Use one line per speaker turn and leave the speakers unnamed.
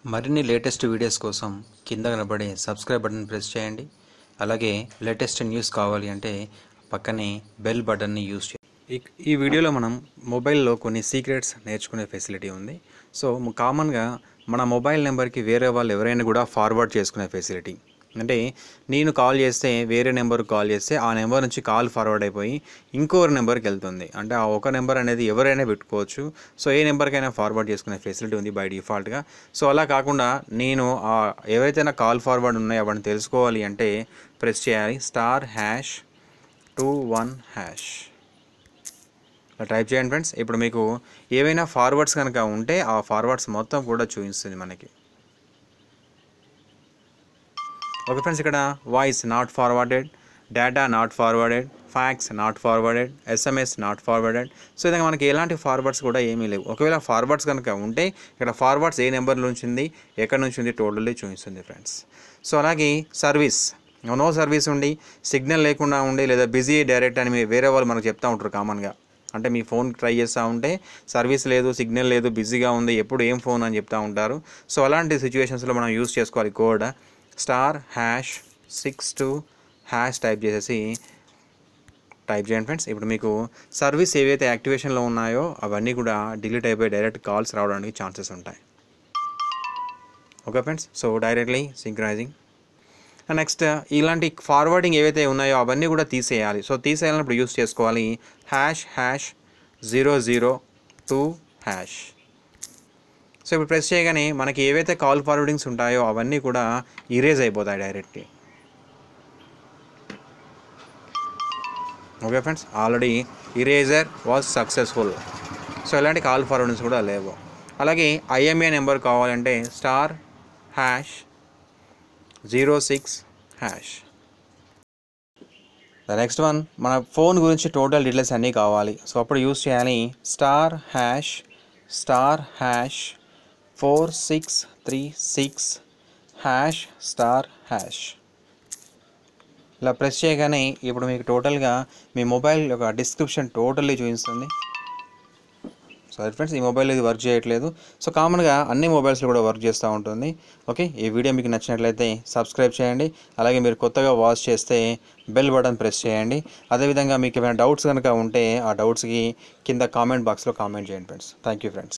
మరిన్ని latest videos కోసం కింద కనబడే సబ్స్క్రైబ్ బటన్ ప్రెస్ చేయండి అలాగే లేటెస్ట్ న్యూస్ కావాలి అంటే పక్కనే బెల్ బటన్ని యూస్ చేయండి ఈ- ఈ వీడియోలో మనం మొబైల్లో కొన్ని సీక్రెట్స్ నేర్చుకునే ఫెసిలిటీ ఉంది సో కామన్గా మన మొబైల్ నెంబర్కి వేరే వాళ్ళు ఎవరైనా కూడా ఫార్వర్డ్ చేసుకునే ఫెసిలిటీ అంటే నేను కాల్ చేస్తే వేరే నెంబర్కి కాల్ చేస్తే ఆ నెంబర్ నుంచి కాల్ ఫార్వర్డ్ అయిపోయి ఇంకొక నెంబర్కి వెళ్తుంది అంటే ఆ ఒక నెంబర్ అనేది ఎవరైనా పెట్టుకోవచ్చు సో ఏ నెంబర్కైనా ఫార్వర్డ్ చేసుకునే ఫెసిలిటీ ఉంది బై డిఫాల్ట్గా సో అలా కాకుండా నేను ఆ ఎవరైతే నా కాల్ ఫార్వర్డ్ ఉన్నాయో అవన్నీ తెలుసుకోవాలి అంటే ప్రెస్ చేయాలి star hash two one hash ఇలా టైప్ చేయండి ఫ్రెండ్స్ ఇప్పుడు మీకు ఏవైనా ఫార్వర్డ్స్ కనుక ఉంటే ఆ ఫార్వర్డ్స్ మొత్తం కూడా చూపిస్తుంది మనకి ఓకే ఫ్రెండ్స్ ఇక్కడ voice not forwarded data not forwarded fax not forwarded SMS not forwarded so విధంగా మనకి ఎలాంటి ఫార్వర్డ్స్ కూడా ఏమీ లేవు ఒకవేళ ఫార్వర్డ్స్ కనుక ఉంటే ఇక్కడ ఫార్వర్డ్స్ ఏ నెంబర్ నుంచి ఉంది ఎక్కడి నుంచి ఉంది టోటల్లీ చూపిస్తుంది ఫ్రెండ్స్ సో అలాగే సర్వీస్ నో సర్వీస్ ఉండి సిగ్నల్ లేకుండా ఉండి లేదా బిజీ డైరెక్ట్ అని మీ- వేరే వాళ్ళు మనకు చెప్తూ ఉంటారు కామన్గా అంటే మీ ఫోన్ ట్రై చేస్తూ ఉంటే సర్వీస్ లేదు సిగ్నల్ లేదు బిజీగా ఉంది ఎప్పుడు ఏం ఫోన్ అని చెప్తూ ఉంటారు సో అలాంటి సిచ్యువేషన్స్లో మనం యూస్ చేసుకోవాలి code star hash six two hash type చేసేసి టైప్ చేయండి ఫ్రెండ్స్ ఇప్పుడు మీకు సర్వీస్ ఏవైతే యాక్టివేషన్లో ఉన్నాయో అవన్నీ కూడా డిలీట్ అయిపోయి డైరెక్ట్ కాల్స్ రావడానికి ఛాన్సెస్ ఉంటాయి okay friends so directly synchronising next ఇలాంటి ఫార్వర్డింగ్ ఏవైతే ఉన్నాయో అవన్నీ కూడా తీసేయాలి సో తీసేయాలన్నప్పుడు యూస్ చేసుకోవాలి hash hash zero zero two hash so ఇప్పుడు ప్రెస్ చేయగానే మనకి ఏవైతే కాల్ ఫార్వర్డింగ్స్ ఉంటాయో అవన్నీ కూడా ఇరేజ్ అయిపోతాయి directly okay friends already erasure was successful so ఇలాంటి కాల్ ఫార్వర్డింగ్స్ కూడా లేవు అలాగే ఐఎంఏ నెంబర్ కావాలంటే star hash zero six hash the next one మన ఫోన్ గురించి టోటల్ డీటెయిల్స్ అన్నీ కావాలి సో అప్పుడు యూస్ చేయాలి star hash star hash four six three six hash star hash ఇలా ప్రెస్ చేయగానే ఇప్పుడు మీకు టోటల్గా మీ మొబైల్ యొక్క డిస్క్రిప్షన్ టోటల్లీ చూపిస్తుంది సో అది ఫ్రెండ్స్ ఈ మొబైల్ ఇది వర్క్ చేయట్లేదు సో కామన్గా అన్ని మొబైల్స్లో కూడా వర్క్ చేస్తూ ఉంటుంది ఓకే ఈ వీడియో మీకు నచ్చినట్లయితే సబ్స్క్రైబ్ చేయండి అలాగే మీరు కొత్తగా వాచ్ చేస్తే బెల్ బటన్ ప్రెస్ చేయండి అదేవిధంగా మీకు ఏమైనా డౌట్స్ కనుక ఉంటే ఆ డౌట్స్కి కింద కామెంట్ బాక్స్లో కామెంట్ చేయండి ఫ్రెండ్స్ థ్యాంక్ యూ ఫ్రెండ్స్